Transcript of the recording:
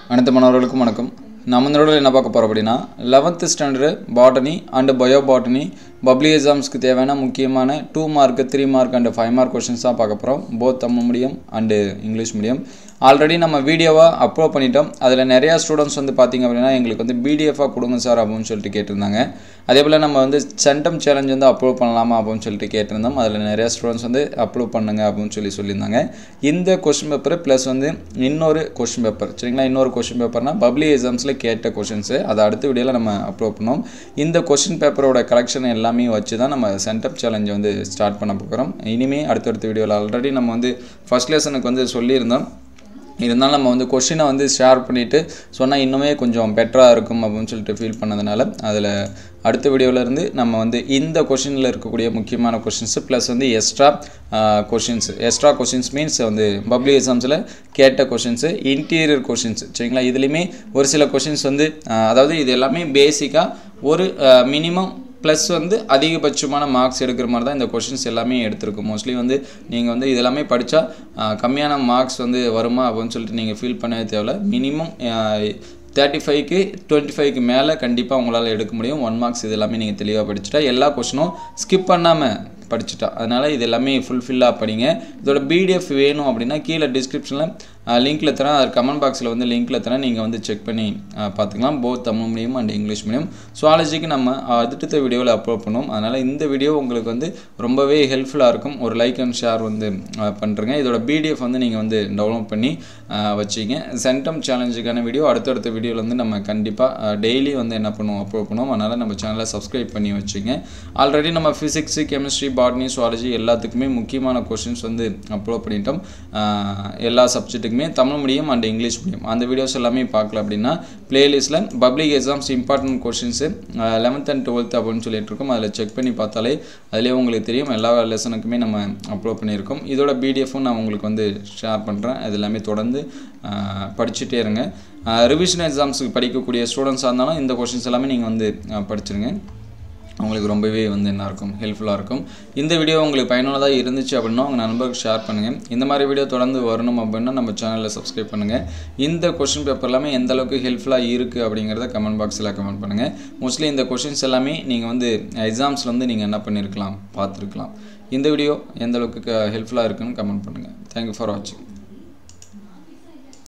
அனைத்து மாணவர்களுக்கும் வணக்கம் நம்ம இந்த வீடியோவில் என்ன பார்க்க போகிறோம் அப்படின்னா eleventh standard botany and bio botany public எக்ஸாம்ஸ்க்கு தேவையான முக்கியமான two mark three mark and five mark questions தான் பார்க்க போகிறோம் both Tamil medium and English medium already நம்ம வீடியோவாக அப்லோட் பண்ணிட்டோம் அதில் நிறையா ஸ்டூடெண்ட்ஸ் வந்து பார்த்திங்க அப்படின்னா எங்களுக்கு வந்து பிடிஎஃபாக கொடுங்க சார் அப்படின்னு சொல்லிட்டு கேட்டிருந்தாங்க அதே போல் நம்ம வந்து சென்டம் சேலஞ்ச் வந்து அப்லோட் பண்ணலாமா அப்படின்னு சொல்லிட்டு கேட்டிருந்தோம் அதில் நிறையா ஸ்டூடெண்ட்ஸ் வந்து அப்லோட் பண்ணுங்க அப்படின்னு சொல்லி சொல்லியிருந்தாங்க இந்த கொஷின் பேப்பர் ப்ளஸ் வந்து இன்னொரு கொஷின் பேப்பர் சரிங்களா இன்னொரு கொஷின் பேப்பர்னால் பப்ளி எக்ஸாம்ஸில் கேட்ட கொஷின்ஸு அதை அடுத்த வீடியோவில் நம்ம அப்லோட் பண்ணோம் இந்த கொஷின் பேப்பரோட கலெக்ஷன் எல்லாமே வச்சு தான் நம்ம சென்டம் சேலஞ்சை வந்து ஸ்டார்ட் பண்ண போகிறோம் இனிமேல் அடுத்தடுத்த வீடியோவில் ஆல்ரெடி நம்ம வந்து ஃபஸ்ட் லெசனுக்கு வந்து சொல்லியிருந்தோம் இருந்தாலும் நம்ம வந்து கொஷினை வந்து ஷேர் பண்ணிவிட்டு சொன்னால் இன்னுமே கொஞ்சம் பெட்டராக இருக்கும் அப்படின்னு சொல்லிட்டு ஃபீல் பண்ணதுனால அதில் அடுத்த வீடியோவிலேருந்து நம்ம வந்து இந்த கொஷினில் இருக்கக்கூடிய முக்கியமான கொஷின்ஸு ப்ளஸ் வந்து extra questions extra questions means வந்து பப்ளிக் எக்ஸாம்ஸில் கேட்ட கொஷின்ஸு இன்டீரியர் கொஷின்ஸ் சரிங்களா இதுலேயுமே ஒரு சில கொஷின்ஸ் வந்து ஆஹ், அதாவது இது எல்லாமே பேசிக்காக ஒரு மினிமம் ப்ளஸ் வந்து அதிகபட்சமான மார்க்ஸ் எடுக்கிற மாதிரி தான் இந்த கொஷின்ஸ் எல்லாமே எடுத்திருக்கும் மோஸ்ட்லி வந்து நீங்கள் வந்து இதெல்லாமே படித்தா கம்மியான மார்க்ஸ் வந்து வருமா அப்படின்னு சொல்லிட்டு நீங்கள் ஃபீல் பண்ணவே தேவையில்ல மினிமம் தேர்ட்டி ஃபைவ்க்கு டுவெண்ட்டி ஃபைவ்க்கு மேலே கண்டிப்பாக உங்களால் எடுக்க முடியும் ஒன் மார்க்ஸ் இது எல்லாமே நீங்கள் தெளிவாக படிச்சுட்டா எல்லா கொஷினும் ஸ்கிப் பண்ணாமல் படிச்சுட்டா அதனால் இது எல்லாமே ஃபுல்ஃபில்லாக படிங்க இதோட பிடிஎஃப் வேணும் அப்படின்னா கீழே டிஸ்கிரிப்ஷனில் லிங்க்கில் தரேன் அது கமெண்ட் பாக்ஸில் வந்து லிங்க்கில் தரேன் நீங்கள் வந்து செக் பண்ணி அஹ், பார்த்துக்கலாம் both Tamil medium and English medium சுவாலஜிக்கு நம்ம அடுத்த வீடியோவில் அப்லோட் பண்ணுவோம் அதனால் இந்த வீடியோ உங்களுக்கு வந்து ரொம்பவே ஹெல்ப்ஃபுல்லாக இருக்கும் ஒரு லைக் அண்ட் ஷேர் வந்து அஹ், பண்ணுறேங்க இதோட பிடிஎஃப் வந்து நீங்கள் வந்து டவுன்லோட் பண்ணி அஹ், வச்சிங்க சென்டம் சேலஞ்சுக்கான வீடியோ அடுத்தடுத்த வீடியோவில் வந்து நம்ம கண்டிப்பாக டெய்லி வந்து என்ன பண்ணுவோம் அப்லோட் பண்ணுவோம் அதனால் நம்ம சேனலை சப்ஸ்கிரைப் பண்ணி வச்சுங்க ஆல்ரெடி நம்ம ஃபிசிக்ஸு கெமிஸ்ட்ரி பாட்னி சுவாலஜி எல்லாத்துக்குமே முக்கியமான கொஷின்ஸ் வந்து அப்லோட் பண்ணிட்டோம் அஹ், எல்லா சப்ஜெக்ட்டுக்குமே Tamil medium and English medium அந்த வீடியோஸ் எல்லாமே பார்க்கல அப்படின்னா பிளேலிஸ்ட்டில் public exams important questions eleventh and twelfth அப்படின்னு சொல்லிட்டு இருக்கோம் அதில் செக் பண்ணி பார்த்தாலே அதிலே உங்களுக்கு தெரியும் எல்லா லெசனுக்குமே நம்ம அப்லோட் பண்ணியிருக்கோம் இதோட பிடிஎஃப்பும் நான் உங்களுக்கு வந்து ஷேர் பண்ணுறேன் அது எல்லாமே தொடர்ந்து அஹ், படிச்சுட்டே இருங்க ரிவிஷன் எக்ஸாம்ஸுக்கு படிக்கக்கூடிய ஸ்டூடெண்ட்ஸாக இருந்தாலும் இந்த கொஷின்ஸ் எல்லாமே நீங்கள் வந்து அஹ், படிச்சிருங்க உங்களுக்கு ரொம்பவே வந்து என்ன இருக்கும் ஹெல்ப்ஃபுல்லாக இருக்கும் இந்த வீடியோ உங்களுக்கு பயனுள்ளதாக இருந்துச்சு அப்படின்னா உங்கள் நண்பருக்கு ஷேர் பண்ணுங்கள் இந்த மாதிரி வீடியோ தொடர்ந்து வரணும் அப்படின்னா நம்ம சேனலில் சப்ஸ்கிரைப் பண்ணுங்கள் இந்த கொஷின் பேப்பர் எல்லாமே எந்த அளவுக்கு ஹெல்ப்ஃபுல்லாக இருக்குது அப்படிங்கிறத கமெண்ட் பாக்ஸில் கமெண்ட் பண்ணுங்கள் மோஸ்ட்லி இந்த கொஷின்ஸ் எல்லாமே நீங்கள் வந்து எக்ஸாம்ஸில் வந்து நீங்கள் என்ன பண்ணியிருக்கலாம் பார்த்துருக்கலாம் இந்த வீடியோ எந்த அளவுக்கு ஹெல்ப்ஃபுல்லாக இருக்குன்னு கமெண்ட் பண்ணுங்கள் தேங்க்யூ ஃபார் வாட்சிங்